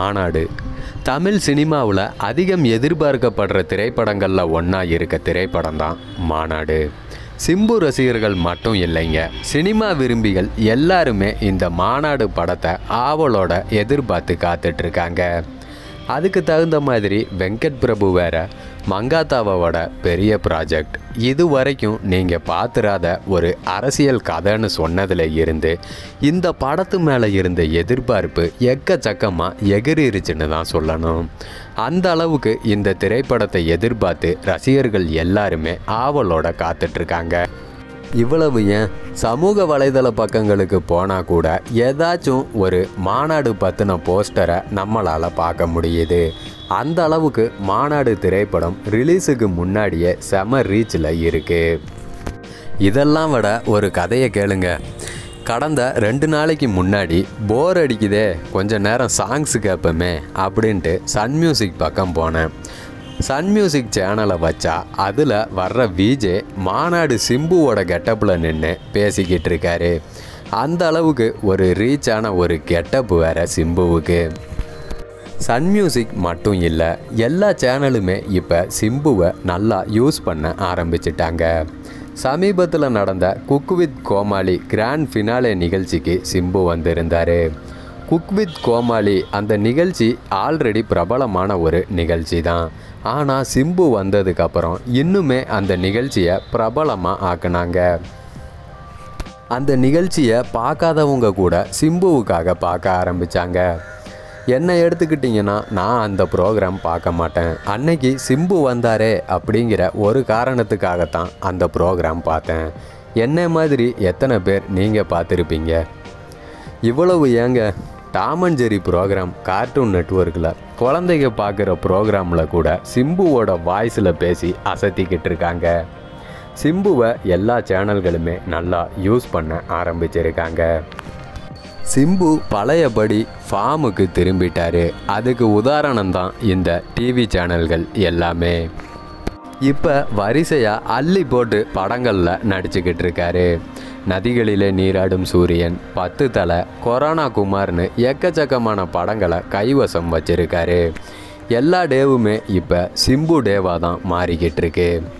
மாநாடு தமிழ் சினிமாவில் அதிகம் எதிர்பார்க்கப்படுற திரைப்படங்களில் ஒன்றா இருக்க திரைப்படம் தான் மாநாடு சிம்பு ரசிகர்கள் மட்டும் இல்லைங்க சினிமா விரும்பிகள் எல்லாருமே இந்த மாநாடு படத்தை ஆவலோட எதிர்பார்த்து காத்துட்ருக்காங்க அதுக்கு தகுந்த மாதிரி வெங்கட் பிரபு வேற மங்காத்தாவோட பெரிய ப்ராஜெக்ட் இது வரைக்கும் நீங்கள் பார்த்துராத ஒரு அரசியல் கதைன்னு சொன்னதில் இருந்து இந்த படத்து மேலே இருந்த எதிர்பார்ப்பு எக்கச்சக்கமாக எகிரிருச்சுன்னு தான் சொல்லணும் அந்த அளவுக்கு இந்த திரைப்படத்தை எதிர்பார்த்து ரசிகர்கள் எல்லாருமே ஆவலோட காத்துட்ருக்காங்க இவ்வளவு ஏன் சமூக வலைதள பக்கங்களுக்கு போனால் கூட ஏதாச்சும் ஒரு மாநாடு பற்றின போஸ்டரை நம்மளால் பார்க்க முடியுது அந்த அளவுக்கு மாநாடு திரைப்படம் ரிலீஸுக்கு முன்னாடியே செம ரீச்சில் இருக்குது இதெல்லாம் விட ஒரு கதையை கேளுங்க கடந்த ரெண்டு நாளைக்கு முன்னாடி போர் அடிக்குதே கொஞ்ச நேரம் சாங்ஸ் கேட்போமே அப்படின்ட்டு சன் மியூசிக் பக்கம் போனேன் சன் மியூசிக் சேனலை வச்சா அதில் வர்ற விஜே மாநாடு சிம்புவோட கெட்டப்பில் நின்று பேசிக்கிட்டு இருக்காரு அந்த அளவுக்கு ஒரு ரீச்சான ஒரு கெட்டப் வேற சிம்புவுக்கு சன் மியூசிக் மட்டும் இல்லை எல்லா சேனலுமே இப்போ சிம்புவை நல்லா யூஸ் பண்ண ஆரம்பிச்சிட்டாங்க சமீபத்தில் நடந்த cook with Comali grand finale நிகழ்ச்சிக்கு சிம்பு வந்திருந்தார் குக் வித் கோமாளி அந்த நிகழ்ச்சி ஆல்ரெடி பிரபலமான ஒரு நிகழ்ச்சி தான் ஆனால் சிம்பு வந்ததுக்கப்புறம் இன்னுமே அந்த நிகழ்ச்சியை பிரபலமாக ஆக்குனாங்க அந்த நிகழ்ச்சியை பார்க்காதவங்க கூட சிம்புவுக்காக பார்க்க ஆரம்பித்தாங்க என்னை எடுத்துக்கிட்டிங்கன்னா நான் அந்த ப்ரோக்ராம் பார்க்க மாட்டேன் அன்னைக்கு சிம்பு வந்தாரே அப்படிங்கிற ஒரு காரணத்துக்காகத்தான் அந்த ப்ரோக்ராம் பார்த்தேன் என்ன மாதிரி எத்தனை பேர் நீங்கள் பார்த்துருப்பீங்க இவ்வளவு ஏங்க Tom and Jerry program cartoon நெட்ஒர்க்கில் குழந்தைங்க பார்க்குற ப்ரோக்ராமில் கூட சிம்புவோட வாய்ஸில் பேசி அசத்திக்கிட்டு இருக்காங்க சிம்புவை எல்லா சேனல்களுமே நல்லா யூஸ் பண்ண ஆரம்பிச்சிருக்காங்க சிம்பு பழையபடி ஃபார்முக்கு திரும்பிட்டாரு அதுக்கு உதாரணம் தான் இந்த டிவி சேனல்கள் எல்லாமே இப்போ வரிசையாக அள்ளி போட்டு படங்களில் நடிச்சுக்கிட்டு இருக்காரு நதிகளிலே நீராடும் சூரியன் பத்து தலை கொரோனா குமார்னு எக்கச்சக்கமான படங்களை கைவசம் வச்சிருக்காரு எல்லா டேவுமே இப்போ சிம்பு டேவாக தான் மாறிக்கிட்டு இருக்கு